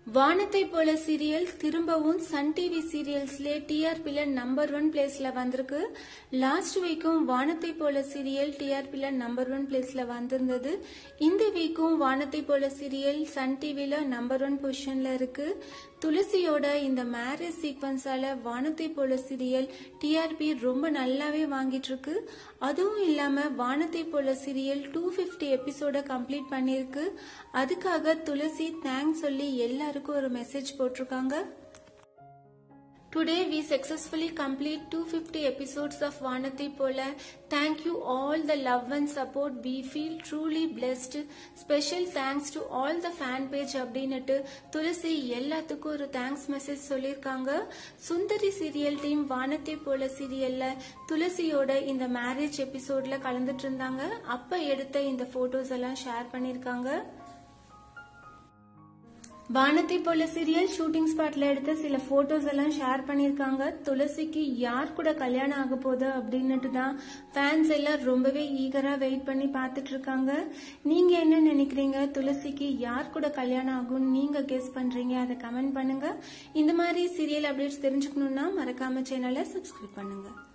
வானத்தை போல சீரியல் திரும்பவும் சன் டிவி சீரியல்ஸ்ல டிஆர்பில நம்பர் ஒன் பிளேஸ்ல வந்திருக்கு லாஸ்ட் வீக்கும் வானத்தை போல சீரியல் டிஆர்பில நம்பர் ஒன் பிளேஸ்ல வந்திருந்தது இந்த வீக்கும் வானத்தை போல சீரியல் சன் டிவில நம்பர் ஒன் பொசிஷன்ல இருக்கு துளசியோட இந்த மேரேஜ் சீக்வன்ஸால வானத்தை போல சீரியல் டிஆர்பி ரொம்ப நல்லாவே வாங்கிட்டு இருக்கு அதுவும் இல்லாம வானத்தை போல serial two fifty episode complete பண்ணிருக்கு அதுக்காக துளசி தேங்க்ஸ் சொல்லி எல்லாருக்கும் ஒரு மெசேஜ் போட்டிருக்காங்க Today we successfully complete 250 episodes of Vanati Pola. Thank you all the love and support. We feel truly blessed. Special thanks to all the fan page அப்படின்னுட்டு துளசி எல்லாத்துக்கும் ஒரு thanks message சொல்லியிருக்காங்க சுந்தரி சீரியல் டீம் வானத்தை போல சீரியல்ல துளசியோட இந்த marriage எபிசோட்ல கலந்துட்டு இருந்தாங்க அப்ப எடுத்த இந்த போட்டோஸ் எல்லாம் ஷேர் பண்ணிருக்காங்க வானத்தை போல சீரியல் ஷூட்டிங் ஸ்பாட்ல எடுத்த சில போட்டோஸ் எல்லாம் ஷேர் பண்ணிருக்காங்க துளசிக்கு யார் கூட கல்யாணம் ஆக போகுது அப்படின்னுட்டு தான் ஃபேன்ஸ் எல்லாம் ரொம்பவே ஈகரா வெயிட் பண்ணி பார்த்துட்டு இருக்காங்க நீங்க என்ன நினைக்கிறீங்க துளசிக்கு யார் கூட கல்யாணம் ஆகும்னு நீங்க கெஸ் பண்றீங்க அதை கமெண்ட் பண்ணுங்க இந்த மாதிரி சீரியல் அப்டேட்ஸ் தெரிஞ்சுக்கணும்னா மறக்காம சேனலை சப்ஸ்கிரைப் பண்ணுங்க